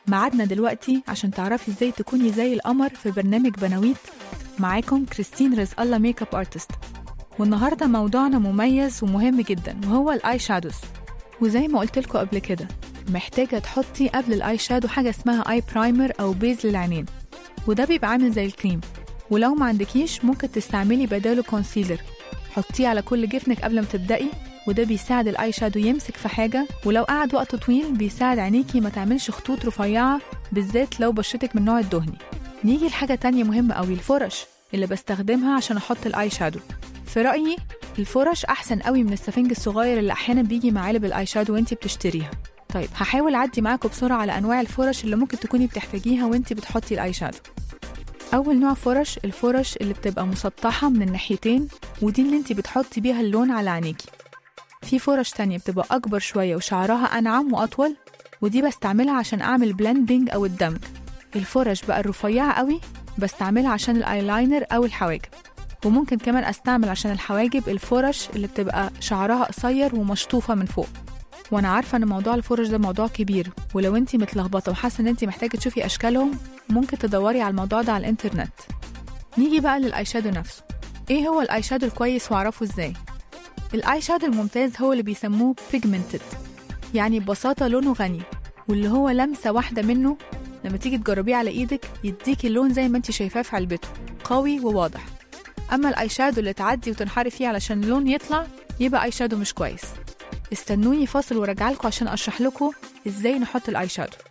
ميعادنا دلوقتي عشان تعرفي ازاي تكوني زي القمر في برنامج بناويت معاكم كريستين رزق الله ميك اب ارتست والنهارده موضوعنا مميز ومهم جدا وهو الاي شادوز وزي ما قلت لكم قبل كده محتاجه تحطي قبل الاي شادو حاجه اسمها اي برايمر او بيز للعينين وده بيبقى عامل زي الكريم ولو ما عندكيش ممكن تستعملي بداله كونسيلر حطيه على كل جفنك قبل ما تبدأي وده بيساعد الاي شادو يمسك في حاجة ولو قعد وقت طويل بيساعد عينيكي ما تعملش خطوط رفيعة بالذات لو بشرتك من النوع الدهني نيجي لحاجة تانية مهمة قوي الفرش اللي بستخدمها عشان احط الاي شادو في رأيي الفرش احسن قوي من السفنج الصغير اللي احيانا بيجي مع علب الاي شادو وانتي بتشتريها طيب هحاول اعدي معاكم بسرعة على انواع الفرش اللي ممكن تكوني بتحتاجيها وانتي بتحطي الاي شادو أول نوع فرش الفرش اللي بتبقى مسطحة من الناحيتين ودي اللي انتي بتحطي بيها اللون على عينيكي في فرش تانية بتبقى أكبر شوية وشعرها أنعم وأطول ودي بستعملها عشان أعمل بلندنج أو الدمج الفرش بقى الرفيعة قوي بستعملها عشان الأيلاينر أو الحواجب وممكن كمان أستعمل عشان الحواجب الفرش اللي بتبقى شعرها قصير ومشطوفة من فوق وانا عارفه ان موضوع الفرش ده موضوع كبير ولو انتي متلخبطه وحاسه ان انتي محتاجه تشوفي اشكالهم ممكن تدوري على الموضوع ده على الانترنت نيجي بقى للاي شادو نفسه ايه هو الاي شادو الكويس واعرفه ازاي الاي شادو الممتاز هو اللي بيسموه pigmented يعني ببساطه لونه غني واللي هو لمسه واحده منه لما تيجي تجربيه على ايدك يديكي اللون زي ما انتي شايفاه في علبته قوي وواضح اما الاي شادو اللي تعدي وتنحري فيه علشان اللون يطلع يبقى اي شادو مش كويس استنوني فاصل وراجعلكوا عشان اشرح لكم ازاي نحط الاي شادو